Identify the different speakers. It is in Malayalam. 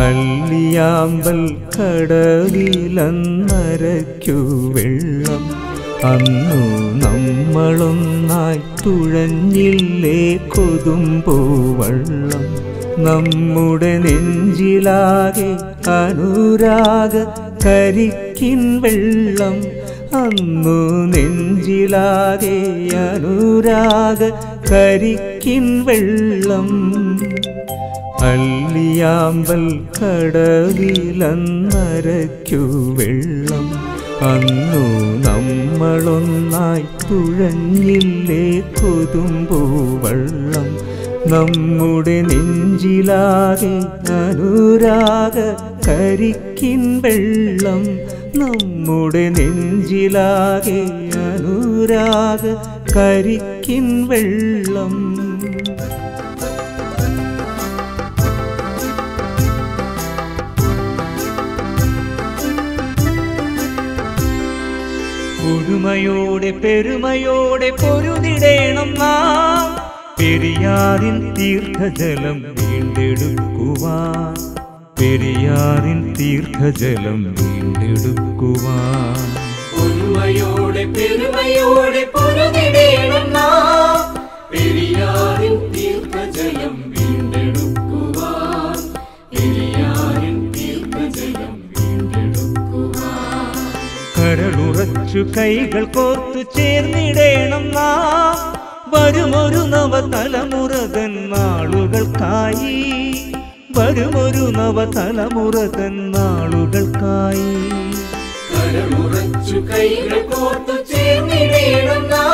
Speaker 1: അല്ലിയാമ്പൽ കടവിലന്നരയ്ക്കു വെള്ളം അന്നു നമ്മളൊന്നായി തുഴഞ്ഞില്ലേ കൊതുമ്പോ വള്ളം നമ്മുടെ നെഞ്ചിലാകെ അനുരാഗ കരിക്കിൻ വെള്ളം അന്നു നെഞ്ചിലാകെ അനുരാഗ കരിക്കിൻ വെള്ളം അല്ലിയാമ്പൽ കടവിലന്നരയ്ക്കു വെള്ളം അന്നു നമ്മളൊന്നായി തുഴഞ്ഞില്ലേ കൊതുമ്പോ വള്ളം നമ്മുടെ നെഞ്ചിലാകെ അനുരാഗ കരിക്കിൻ വെള്ളം നമ്മുടെ നെഞ്ചിലാകെ അനുരാഗ കരിക്കിൻ വെള്ളം ഒരുമയോടെ പെരുമയോടെ പൊരുതിടേണം നാം പെരിയാറിൻ തീർത്ഥജലം വീണ്ടെടുക്കുവാൻ പെരിയാറിൻ തീർത്ഥജലം വീണ്ടെടുക്കുവാൻ
Speaker 2: ഒരുമയോടെ പെരുമയോടെ പൊരുതിടേണം നാം പെരിയാറിൻ തീർത്ഥജലം വീണ്ടെടുക്കുവാൻ പെരിയാറിൻ തീർത്ഥജലം വീണ്ടെടുക്കുവാൻ
Speaker 1: കരളുറച്ചു കൈകൾ കോർത്തു ചേർന്നിടേണം നാം വരുമൊരു നവതലമുറതൻ നാളുകൾക്കായി വരുമൊരു നവതലമുറതൻ നാളുകൾക്കായി
Speaker 2: കരമുറച്ചു കൈകൾ കോർത്തു ചേർന്നിടേണം നാം